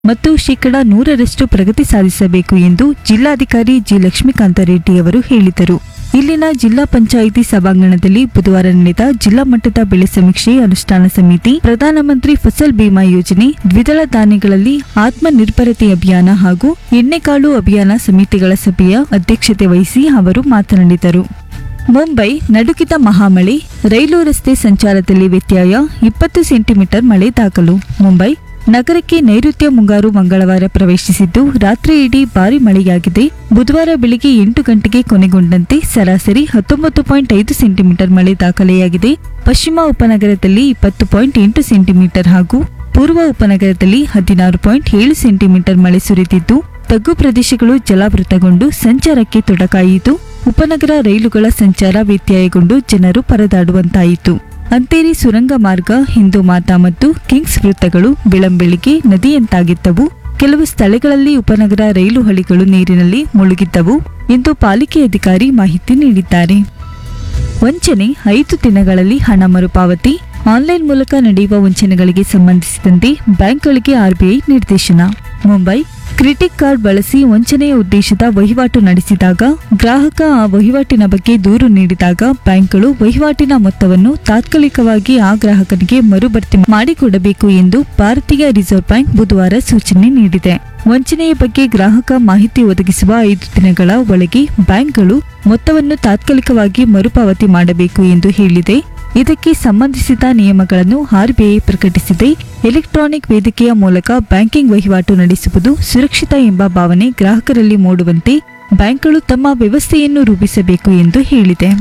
ಮತ್ತು ಶೇಕಡ ನೂರರಷ್ಟು ಪ್ರಗತಿ ಸಾಧಿಸಬೇಕು ಎಂದು ಜಿಲ್ಲಾಧಿಕಾರಿ ಜಿ ಲಕ್ಷ್ಮೀಕಾಂತ ರೆಡ್ಡಿ ಅವರು ಹೇಳಿದರು ಇಲ್ಲಿನ ಜಿಲ್ಲಾ ಪಂಚಾಯಿತಿ ಸಭಾಂಗಣದಲ್ಲಿ ಬುಧವಾರ ನಡೆದ ಜಿಲ್ಲಾ ಮಟ್ಟದ ಬೆಳೆ ಸಮೀಕ್ಷೆ ಅನುಷ್ಠಾನ ಸಮಿತಿ ಪ್ರಧಾನಮಂತ್ರಿ ಫಸಲ್ ಬಿಮಾ ಯೋಜನೆ ದ್ವಿದಳ ಧಾನ್ಯಗಳಲ್ಲಿ ಆತ್ಮನಿರ್ಭರತೆ ಅಭಿಯಾನ ಹಾಗೂ ಎಣ್ಣೆಕಾಳು ಅಭಿಯಾನ ಸಮಿತಿಗಳ ಸಭೆಯ ಅಧ್ಯಕ್ಷತೆ ವಹಿಸಿ ಅವರು ಮಾತನಾಡಿದರು ಮುಂಬೈ ನಡುಕಿದ ಮಹಾಮಳೆ ರೈಲು ರಸ್ತೆ ಸಂಚಾರದಲ್ಲಿ ವ್ಯತ್ಯಯ ಇಪ್ಪತ್ತು ಸೆಂಟಿಮೀಟರ್ ಮಳೆ ದಾಖಲು ಮುಂಬೈ ನಗರಕ್ಕೆ ನೈಋತ್ಯ ಮುಂಗಾರು ಮಂಗಳವಾರ ಪ್ರವೇಶಿಸಿದ್ದು ರಾತ್ರಿ ಇಡೀ ಭಾರಿ ಮಳೆಯಾಗಿದೆ ಬುಧವಾರ ಬೆಳಿಗ್ಗೆ ಎಂಟು ಗಂಟೆಗೆ ಕೊನೆಗೊಂಡಂತೆ ಸರಾಸರಿ ಹತ್ತೊಂಬತ್ತು ಪಾಯಿಂಟ್ ಐದು ಸೆಂಟಿಮೀಟರ್ ಮಳೆ ದಾಖಲೆಯಾಗಿದೆ ಪಶ್ಚಿಮ ಉಪನಗರದಲ್ಲಿ ಇಪ್ಪತ್ತು ಪಾಯಿಂಟ್ ಎಂಟು ಸೆಂಟಿಮೀಟರ್ ಹಾಗೂ ಪೂರ್ವ ಉಪನಗರದಲ್ಲಿ ಹದಿನಾರು ಪಾಯಿಂಟ್ ಏಳು ಸೆಂಟಿಮೀಟರ್ ಮಳೆ ಸುರಿದಿದ್ದು ತಗ್ಗು ಪ್ರದೇಶಗಳು ಜಲಾವೃತಗೊಂಡು ಸಂಚಾರಕ್ಕೆ ತೊಡಕಾಯಿತು ಉಪನಗರ ರೈಲುಗಳ ಸಂಚಾರ ವ್ಯತ್ಯಯಗೊಂಡು ಜನರು ಪರದಾಡುವಂತಾಯಿತು ಅಂತೇರಿ ಸುರಂಗ ಮಾರ್ಗ ಹಿಂದೂ ಮಾತಾ ಮತ್ತು ಕಿಂಗ್ಸ್ ವೃತ್ತಗಳು ಬೆಳಂಬೆಳಿಗ್ಗೆ ನದಿಯಂತಾಗಿದ್ದವು ಕೆಲವು ಸ್ಥಳಗಳಲ್ಲಿ ಉಪನಗರ ರೈಲು ಹಳಿಗಳು ನೀರಿನಲ್ಲಿ ಮುಳುಗಿದ್ದವು ಎಂದು ಪಾಲಿಕೆ ಅಧಿಕಾರಿ ಮಾಹಿತಿ ನೀಡಿದ್ದಾರೆ ವಂಚನೆ ಐದು ದಿನಗಳಲ್ಲಿ ಹಣ ಮರುಪಾವತಿ ಆನ್ಲೈನ್ ಮೂಲಕ ನಡೆಯುವ ವಂಚನೆಗಳಿಗೆ ಸಂಬಂಧಿಸಿದಂತೆ ಬ್ಯಾಂಕ್ಗಳಿಗೆ ಆರ್ಬಿಐ ನಿರ್ದೇಶನ ಮುಂಬೈ ಕ್ರೆಡಿಟ್ ಕಾರ್ಡ್ ಬಳಸಿ ವಂಚನೆಯ ಉದ್ದೇಶದ ವಹಿವಾಟು ನಡೆಸಿದಾಗ ಗ್ರಾಹಕ ಆ ವಹಿವಾಟಿನ ಬಗ್ಗೆ ದೂರು ನೀಡಿದಾಗ ಬ್ಯಾಂಕ್ಗಳು ವಹಿವಾಟಿನ ಮೊತ್ತವನ್ನು ತಾತ್ಕಾಲಿಕವಾಗಿ ಆ ಗ್ರಾಹಕನಿಗೆ ಮರುಭರ್ತಿ ಮಾಡಿಕೊಡಬೇಕು ಎಂದು ಭಾರತೀಯ ರಿಸರ್ವ್ ಬ್ಯಾಂಕ್ ಬುಧವಾರ ಸೂಚನೆ ನೀಡಿದೆ ವಂಚನೆಯ ಬಗ್ಗೆ ಗ್ರಾಹಕ ಮಾಹಿತಿ ಒದಗಿಸುವ ಐದು ದಿನಗಳ ಒಳಗೆ ಬ್ಯಾಂಕ್ಗಳು ಮೊತ್ತವನ್ನು ತಾತ್ಕಾಲಿಕವಾಗಿ ಮರುಪಾವತಿ ಮಾಡಬೇಕು ಎಂದು ಹೇಳಿದೆ ಇದಕ್ಕೆ ಸಂಬಂಧಿಸಿದ ನಿಯಮಗಳನ್ನು ಆರ್ಬಿಐ ಪ್ರಕಟಿಸಿದೆ ಎಲೆಕ್ಟ್ರಾನಿಕ್ ವೇದಿಕೆಯ ಮೂಲಕ ಬ್ಯಾಂಕಿಂಗ್ ವಹಿವಾಟು ನಡೆಸುವುದು ಸುರಕ್ಷಿತ ಎಂಬ ಭಾವನೆ ಗ್ರಾಹಕರಲ್ಲಿ ಮೂಡುವಂತೆ ಬ್ಯಾಂಕ್ಗಳು ತಮ್ಮ ವ್ಯವಸ್ಥೆಯನ್ನು ರೂಪಿಸಬೇಕು ಎಂದು ಹೇಳಿದೆ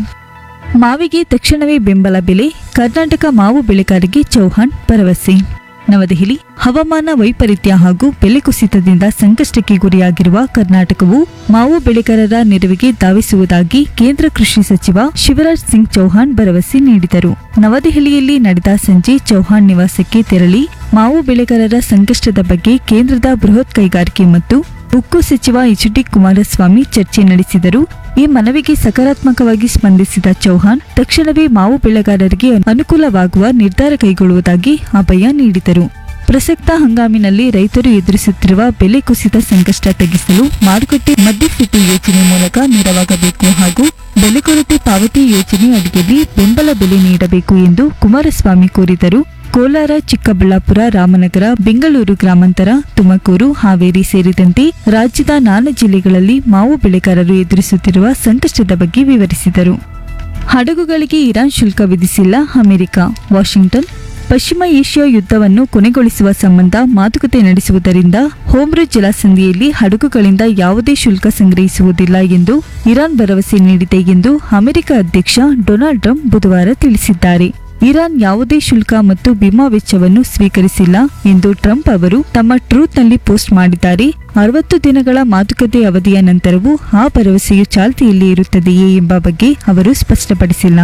ಮಾವಿಗೆ ತಕ್ಷಣವೇ ಬೆಂಬಲ ಬೆಲೆ ಕರ್ನಾಟಕ ಮಾವು ಬೆಳೆಗಾರರಿಗೆ ಚೌಹಾಣ್ ಭರವಸೆ ನವದೆಹಲಿ ಹವಾಮಾನ ವೈಪರೀತ್ಯ ಹಾಗೂ ಬೆಲೆ ಕುಸಿತದಿಂದ ಸಂಕಷ್ಟಕ್ಕೆ ಗುರಿಯಾಗಿರುವ ಕರ್ನಾಟಕವು ಮಾವು ಬೆಳೆಗಾರರ ನೆರವಿಗೆ ಧಾವಿಸುವುದಾಗಿ ಕೇಂದ್ರ ಕೃಷಿ ಸಚಿವ ಶಿವರಾಜ್ ಸಿಂಗ್ ಚೌಹಾಣ್ ಭರವಸೆ ನೀಡಿದರು ನವದೆಹಲಿಯಲ್ಲಿ ನಡೆದ ಸಂಜೆ ಚೌಹಾಣ್ ನಿವಾಸಕ್ಕೆ ತೆರಳಿ ಮಾವು ಬೆಳೆಗಾರರ ಸಂಕಷ್ಟದ ಬಗ್ಗೆ ಕೇಂದ್ರದ ಬೃಹತ್ ಕೈಗಾರಿಕೆ ಮತ್ತು ಉಕ್ಕು ಸಚಿವ ಎಚ್ ಡಿ ಕುಮಾರಸ್ವಾಮಿ ಚರ್ಚೆ ನಡೆಸಿದರು ಈ ಮನವಿಗೆ ಸಕಾರಾತ್ಮಕವಾಗಿ ಸ್ಪಂದಿಸಿದ ಚೌಹಾಣ್ ತಕ್ಷಣವೇ ಮಾವು ಬೆಳೆಗಾರರಿಗೆ ಅನುಕೂಲವಾಗುವ ನಿರ್ಧಾರ ಕೈಗೊಳ್ಳುವುದಾಗಿ ಅಭಯ ನೀಡಿದರು ಪ್ರಸಕ್ತ ಹಂಗಾಮಿನಲ್ಲಿ ರೈತರು ಎದುರಿಸುತ್ತಿರುವ ಬೆಲೆ ಕುಸಿತ ಸಂಕಷ್ಟ ತಗ್ಗಿಸಲು ಮಾರುಕಟ್ಟೆ ಮಧ್ಯಸ್ಥಿತಿ ಯೋಜನೆ ಮೂಲಕ ನೆರವಾಗಬೇಕು ಹಾಗೂ ಬೆಲೆ ಕೊರತೆ ಪಾವತಿ ಯೋಜನೆ ಅಡಿಯಲ್ಲಿ ಬೆಂಬಲ ಬೆಲೆ ನೀಡಬೇಕು ಎಂದು ಕುಮಾರಸ್ವಾಮಿ ಕೋರಿದರು ಕೋಲಾರ ಚಿಕ್ಕಬಳ್ಳಾಪುರ ರಾಮನಗರ ಬೆಂಗಳೂರು ಗ್ರಾಮಾಂತರ ತುಮಕೂರು ಹಾವೇರಿ ಸೇರಿದಂತೆ ರಾಜ್ಯದ ನಾನಾ ಜಿಲ್ಲೆಗಳಲ್ಲಿ ಮಾವು ಬೆಳೆಗಾರರು ಎದುರಿಸುತ್ತಿರುವ ಸಂಕಷ್ಟದ ಬಗ್ಗೆ ವಿವರಿಸಿದರು ಹಡಗುಗಳಿಗೆ ಇರಾನ್ ಶುಲ್ಕ ವಿಧಿಸಿಲ್ಲ ಅಮೆರಿಕ ವಾಷಿಂಗ್ಟನ್ ಪಶ್ಚಿಮ ಏಷ್ಯಾ ಯುದ್ಧವನ್ನು ಕೊನೆಗೊಳಿಸುವ ಸಂಬಂಧ ಮಾತುಕತೆ ನಡೆಸುವುದರಿಂದ ಹೋಮ್ರುಜ್ ಜಲಸಂಧಿಯಲ್ಲಿ ಹಡಗುಗಳಿಂದ ಯಾವುದೇ ಶುಲ್ಕ ಸಂಗ್ರಹಿಸುವುದಿಲ್ಲ ಎಂದು ಇರಾನ್ ಭರವಸೆ ನೀಡಿದೆ ಎಂದು ಅಮೆರಿಕ ಅಧ್ಯಕ್ಷ ಡೊನಾಲ್ಡ್ ಟ್ರಂಪ್ ಬುಧವಾರ ತಿಳಿಸಿದ್ದಾರೆ ಇರಾನ್ ಯಾವುದೇ ಶುಲ್ಕ ಮತ್ತು ವಿಮಾ ವೆಚ್ಚವನ್ನು ಸ್ವೀಕರಿಸಿಲ್ಲ ಎಂದು ಟ್ರಂಪ್ ಅವರು ತಮ್ಮ ಟ್ರೂತ್ನಲ್ಲಿ ಪೋಸ್ಟ್ ಮಾಡಿದ್ದಾರೆ ಅರವತ್ತು ದಿನಗಳ ಮಾತುಕತೆ ಅವಧಿಯ ನಂತರವೂ ಆ ಭರವಸೆಯು ಚಾಲ್ತಿಯಲ್ಲಿ ಇರುತ್ತದೆಯೇ ಎಂಬ ಬಗ್ಗೆ ಅವರು ಸ್ಪಷ್ಟಪಡಿಸಿಲ್ಲ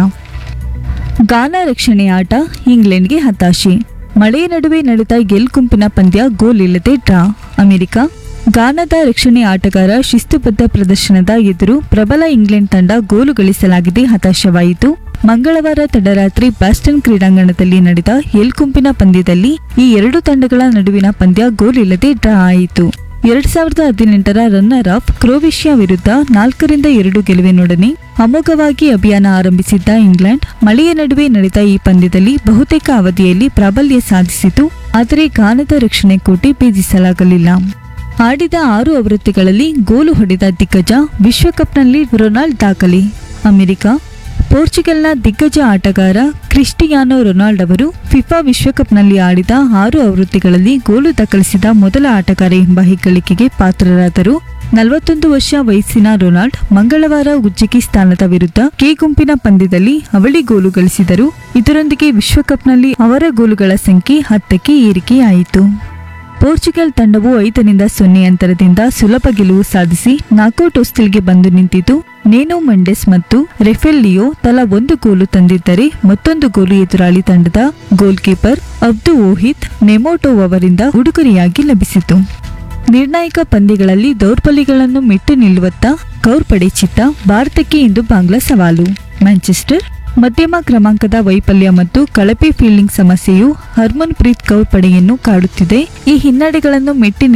ಗಾನಾ ರಕ್ಷಣೆ ಆಟ ಇಂಗ್ಲೆಂಡ್ಗೆ ಹತಾಶೆ ಮಳೆಯ ನಡುವೆ ನಡೆದ ಗೆಲ್ ಗುಂಪಿನ ಪಂದ್ಯ ಗೋಲ್ ಇಲ್ಲದೆ ಡ್ರಾ ಅಮೆರಿಕ ಗಾನಾದ ರಕ್ಷಣೆ ಆಟಗಾರ ಶಿಸ್ತುಬದ್ಧ ಪ್ರದರ್ಶನದ ಎದುರು ಪ್ರಬಲ ಇಂಗ್ಲೆಂಡ್ ತಂಡ ಗೋಲು ಗಳಿಸಲಾಗಿದೆ ಹತಾಶವಾಯಿತು ಮಂಗಳವಾರ ತಡರಾತ್ರಿ ಬ್ಯಾಸ್ಟನ್ ಕ್ರೀಡಾಂಗಣದಲ್ಲಿ ನಡೆದ ಎಲ್ ಗುಂಪಿನ ಪಂದ್ಯದಲ್ಲಿ ಈ ಎರಡು ತಂಡಗಳ ನಡುವಿನ ಪಂದ್ಯ ಗೋಲ್ ಇಲ್ಲದೆ ಡ್ರಾ ಆಯಿತು ಎರಡ್ ಸಾವಿರದ ಹದಿನೆಂಟರ ರನ್ನರ್ ಅಪ್ ಕ್ರೊವೇಷಿಯಾ ವಿರುದ್ಧ ನಾಲ್ಕರಿಂದ ಎರಡು ಗೆಲುವಿನೊಡನೆ ಅಮೋಘವಾಗಿ ಅಭಿಯಾನ ಆರಂಭಿಸಿದ್ದ ಇಂಗ್ಲೆಂಡ್ ಮಳೆಯ ನಡುವೆ ನಡೆದ ಈ ಪಂದ್ಯದಲ್ಲಿ ಬಹುತೇಕ ಅವಧಿಯಲ್ಲಿ ಪ್ರಾಬಲ್ಯ ಸಾಧಿಸಿತು ಆದರೆ ಗಾನದ ರಕ್ಷಣೆ ಕೋಟೆ ಭೇದಿಸಲಾಗಲಿಲ್ಲ ಆಡಿದ ಆರು ಆವೃತ್ತಿಗಳಲ್ಲಿ ಗೋಲು ಹೊಡೆದ ದಿಗ್ಗಜ ವಿಶ್ವಕಪ್ನಲ್ಲಿ ರೊನಾಲ್ಡ್ ದಾಖಲೆ ಅಮೆರಿಕ ಪೋರ್ಚುಗಲ್ನ ದಿಗ್ಗಜ ಆಟಗಾರ ಕ್ರಿಸ್ಟಿಯಾನೋ ರೊನಾಲ್ಡ್ ಅವರು ಫಿಫಾ ವಿಶ್ವಕಪ್ನಲ್ಲಿ ಆಡಿದ ಆರು ಆವೃತ್ತಿಗಳಲ್ಲಿ ಗೋಲು ದಾಖಲಿಸಿದ ಮೊದಲ ಆಟಗಾರ ಎಂಬ ಹೆಗ್ಗಳಿಕೆಗೆ ಪಾತ್ರರಾದರು ನಲವತ್ತೊಂದು ವರ್ಷ ವಯಸ್ಸಿನ ರೊನಾಲ್ಡ್ ಮಂಗಳವಾರ ಉಜ್ಬೆಕಿಸ್ತಾನದ ವಿರುದ್ಧ ಕೆ ಗುಂಪಿನ ಪಂದ್ಯದಲ್ಲಿ ಅವಳಿ ಗೋಲು ಗಳಿಸಿದರು ಇದರೊಂದಿಗೆ ವಿಶ್ವಕಪ್ನಲ್ಲಿ ಅವರ ಗೋಲುಗಳ ಸಂಖ್ಯೆ ಹತ್ತಕ್ಕೆ ಏರಿಕೆಯಾಯಿತು ಪೋರ್ಚುಗಲ್ ತಂಡವು ಐದರಿಂದ ಸೊನ್ನೆ ಅಂತರದಿಂದ ಸುಲಭ ಗೆಲುವು ಸಾಧಿಸಿ ನಾಕೌಟ್ ಹೊಸ್ತಿಲ್ಗೆ ಬಂದು ನಿಂತಿತು ನೇನೋ ಮಂಡೆಸ್ ಮತ್ತು ರೆಫೆಲ್ ಲಿಯೋ ತಲಾ ಒಂದು ಗೋಲು ತಂದಿದ್ದರೆ ಮತ್ತೊಂದು ಗೋಲು ಎದುರಾಳಿ ತಂಡದ ಗೋಲ್ ಕೀಪರ್ ಅಬ್ದು ಓಹಿತ್ ನೆಮೋಟೋವ್ ಅವರಿಂದ ಉಡುಗೊರೆಯಾಗಿ ಲಭಿಸಿತು ನಿರ್ಣಾಯಕ ಪಂದ್ಯಗಳಲ್ಲಿ ದೌರ್ಬಲ್ಯಗಳನ್ನು ಮೆಟ್ಟು ನಿಲ್ಲುವತ್ತ ಕೌರ್ ಪಡೆ ಚಿತ್ತ ಭಾರತಕ್ಕೆ ಇಂದು ಬಾಂಗ್ಲಾ ಸವಾಲು ಮ್ಯಾಂಚೆಸ್ಟರ್ ಮಧ್ಯಮ ಕ್ರಮಾಂಕದ ವೈಫಲ್ಯ ಮತ್ತು ಕಳಪೆ ಫೀಲ್ಡಿಂಗ್ ಸಮಸ್ಯೆಯು ಹರ್ಮನ್ ಪ್ರೀತ್ ಕೌರ್ ಪಡೆಯನ್ನು ಕಾಡುತ್ತಿದೆ ಈ ಹಿನ್ನಡೆಗಳನ್ನು ಮೆಟ್ಟಿ